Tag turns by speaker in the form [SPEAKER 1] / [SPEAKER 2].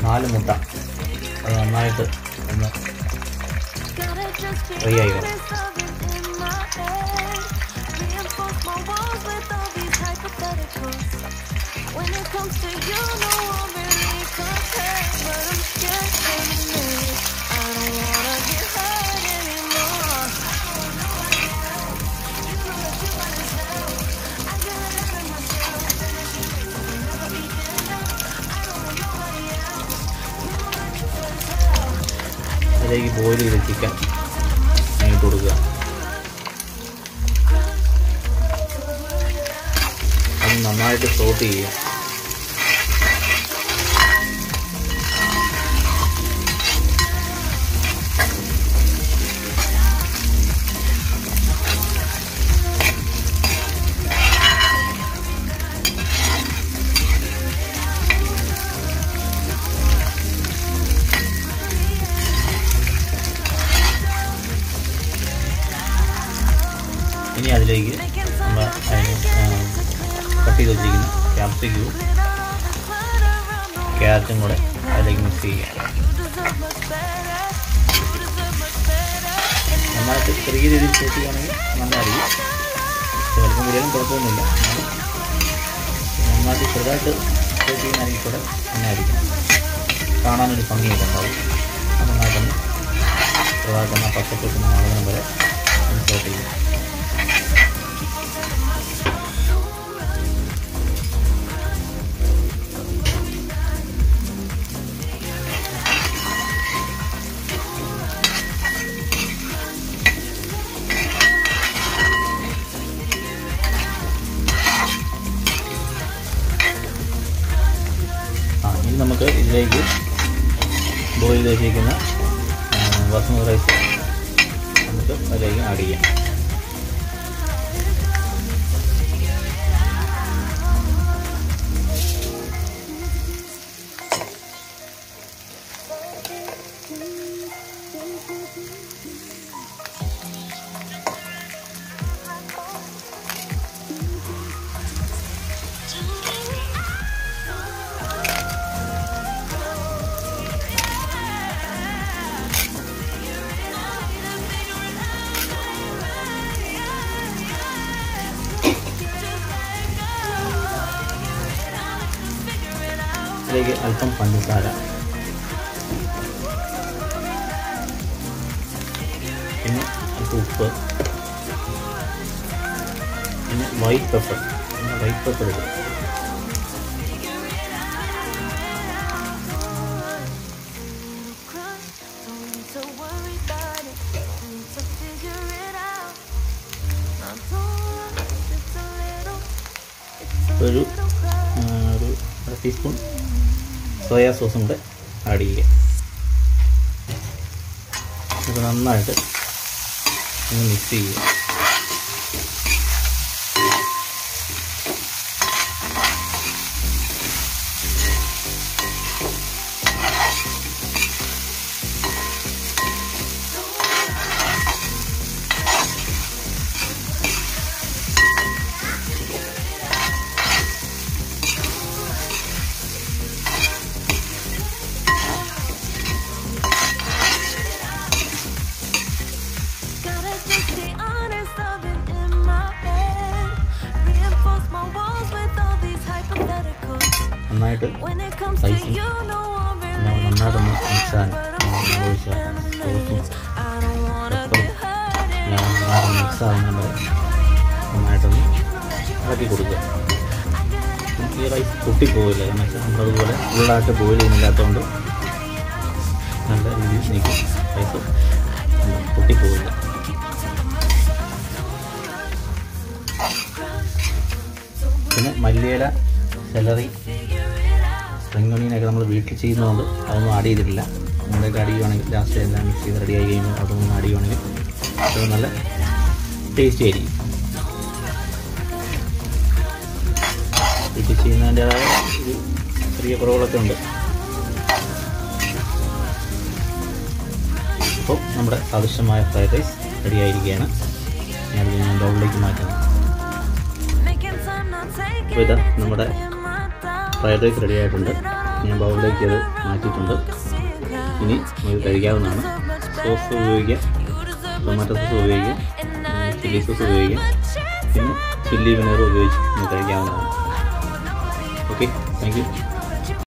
[SPEAKER 1] നാല് മുട്ട അത് നന്നായിട്ട് ഒന്ന് ഫ്രൈ ആയി വരും
[SPEAKER 2] When it comes to you, no one really compares. But I'm scared to admit it. I don't wanna get hurt anymore. You know that you want this now. I get it out of myself. I'll never be enough. I don't want nobody else. You know that you feel as hell.
[SPEAKER 1] അതിലേക്ക് boil ചെയ്ത chicken ഇട്ട് കൊടുക്കുക അത് നന്നായിട്ട് saute ചെയ്യുക ഇനി അതിലേക്ക് നമ്മൾ അതിന് കട്ട് ചെയ്ത് വെച്ചിരിക്കുന്ന ക്യാപ്സിക്കവും ക്യാരറ്റും കൂടെ അതിലേക്ക് മിക്സ് ചെയ്യുക നന്നായിട്ട് ചെറിയ രീതിയിൽ ഷൂട്ട് ചെയ്യുകയാണെങ്കിൽ നന്നായിരിക്കും ചിലപ്പം കൂടിയാലും കുഴപ്പമൊന്നുമില്ല എന്നാലും നന്നായിട്ട് ചെറുതായിട്ട് ഷൂട്ട് ചെയ്യുന്നതായിരിക്കും കൂടെ നന്നായിരിക്കും കാണാനൊരു ഭംഗിയൊക്കെ ഉണ്ടാവും അത് നന്നായിട്ടൊന്ന് ചെറുതായിട്ടൊന്ന് ആ പച്ചപ്പൊട്ടുന്ന മാറുന്ന വരെ ഒന്ന് ഷൂട്ട് ചെയ്യും ആ ഇനി നമുക്ക് ഇതിലേക്ക് ബോയിൽ ചെയ്ത് വെച്ചിരിക്കുന്ന ബസ്മതി റൈസ് നമുക്ക് അതിലേക്ക് ആഡ് ചെയ്യാം ഇതിലേക്ക് അല്പം പഞ്ചസാര പിന്നെ അല്പം ഉപ്പ് പിന്നെ വൈറ്റ് പെപ്പർ പിന്നെ വൈറ്റ് പെപ്പർ ഇടും
[SPEAKER 2] Don't need to worry about it. Don't need to figure it out. Now don't rush. It's a little, it's a
[SPEAKER 1] ഒരു
[SPEAKER 2] little cry.
[SPEAKER 1] ആ, ഒരു അര ടീസ്പൂൺ സോയാ സോസും കൂടെ ആഡ് ചെയ്യുക ഇത് നന്നായിട്ട് ഒന്ന് മിക്സ് ചെയ്യുക
[SPEAKER 2] Gotta just be honest, I've been in my head. Reinforce my walls with all these hypotheticals.
[SPEAKER 1] നന്നായിട്ട്
[SPEAKER 2] When it comes to
[SPEAKER 1] Spicy.
[SPEAKER 2] you, no one
[SPEAKER 1] നമ്മൾ
[SPEAKER 2] really
[SPEAKER 1] നന്നായിട്ടൊന്ന്
[SPEAKER 2] compares.
[SPEAKER 1] മിക്സ് ആകാൻ
[SPEAKER 2] But I'm
[SPEAKER 1] ഒഴിച്ച
[SPEAKER 2] scared to
[SPEAKER 1] സോസും
[SPEAKER 2] admit I don't wanna
[SPEAKER 1] പെപ്പറും
[SPEAKER 2] get hurt
[SPEAKER 1] എല്ലാം നന്നായിട്ട് mix ആകുന്ന വരെ നന്നായിട്ടൊന്ന് ഇളക്കി കൊടുക്കുക നമുക്ക് ഈ റൈസ് പൊട്ടിപ്പോവില്ല കാരണം വെച്ചാൽ നമ്മളതുപോലെ ഫുള്ളായിട്ട് ബോയിൽ ചെയ്യുന്നില്ലാത്തതുകൊണ്ട് നല്ല രീതിയിൽ നിൽക്കും റൈസ് പൊട്ടിപ്പോവില്ല പിന്നെ മല്ലിയില സെലറി സ്പ്രിംഗ് ഒണിയനൊക്കെ നമ്മൾ വീട്ടിൽ ചെയ്യുന്നതുകൊണ്ട് അതൊന്നും ആഡ് ചെയ്തിട്ടില്ല നമ്മളൊക്കെ ആഡ് ചെയ്യുവാണെങ്കിൽ ലാസ്റ്റ് എല്ലാം മിക്സ് ചെയ്ത് റെഡി ആയി കഴിയുമ്പോൾ അതൊന്നും ആഡ് ചെയ്യുവാണെങ്കിൽ അത് നല്ല ടേസ്റ്റി ആയിരിക്കും വീട്ടിൽ ചെയ്യുന്നതിൻ്റെതായ ഒരു ചെറിയ കുറവുകളൊക്കെ ഉണ്ട് അപ്പോൾ നമ്മുടെ ആവശ്യമായ ഫ്രൈഡ് റൈസ് റെഡി ആയിരിക്കുകയാണ് ഞാനത് ഞാൻ ബൗളിലേക്ക് മാറ്റുന്നു
[SPEAKER 2] Making time, not taking
[SPEAKER 1] അപ്പോൾ ഇതാ
[SPEAKER 2] it.
[SPEAKER 1] നമ്മുടെ
[SPEAKER 2] In my thoughts.
[SPEAKER 1] Fried rice ready ആയിട്ടുണ്ട്
[SPEAKER 2] Put it on
[SPEAKER 1] ഞാൻ ബൗളിലേക്ക് അത് മാറ്റിയിട്ടുണ്ട് ഇനി നമുക്ക് കഴിക്കാവുന്നതാണ് സോസ് ഉപയോഗിക്കാം ടൊമാറ്റോ സോസ് ഉപയോഗിക്കാം ചില്ലി സോസ് ഉപയോഗിക്കാം പിന്നെ ചില്ലി വിനഗർ ഉപയോഗിച്ച് നമുക്ക് കഴിക്കാവുന്നതാണ് ഓക്കെ താങ്ക് യു